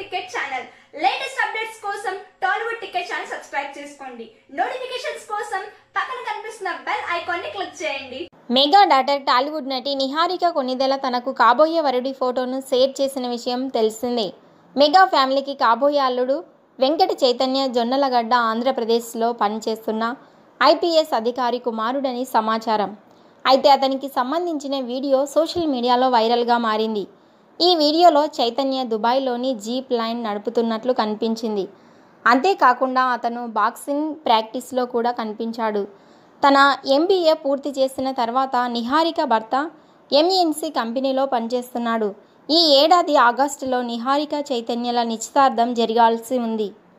ticket channel latest updates కోసం Tollywood ticket channel subscribe చేసుకోండి notifications కోసం పక్కన కనిపిస్తున్న బెల్ ఐకాన్ ని క్లిక్ చేయండి మెగా డాటర్ టాలీవుడ్ నటి నిహారిక కొన్నిదెల తనకు కాబోయే వరుడి ఫోటోను షేర్ చేసిన విషయం తెలిసిందే మెగా ఫ్యామిలీకి కాబోయే అల్లుడు వెంకట చైతన్య జొన్నలగడ్డ ఆంధ్రప్రదేశ్లో పనిచేస్తున్న ఐపీఎస్ అధికారి కుమారుడని సమాచారం అయితే అతనికి సంబంధించిన వీడియో సోషల్ మీడియాలో వైరల్గా మారింది ఈ వీడియోలో చైతన్య దుబాయ్లోని జీప్ లైన్ నడుపుతున్నట్లు కనిపించింది అంతేకాకుండా అతను బాక్సింగ్ ప్రాక్టీస్లో కూడా కనిపించాడు తన ఎంబీఏ పూర్తి చేసిన తర్వాత నిహారిక భర్త ఎంఎన్సి కంపెనీలో పనిచేస్తున్నాడు ఈ ఏడాది ఆగస్టులో నిహారిక చైతన్యల నిశ్చితార్థం జరగాల్సి ఉంది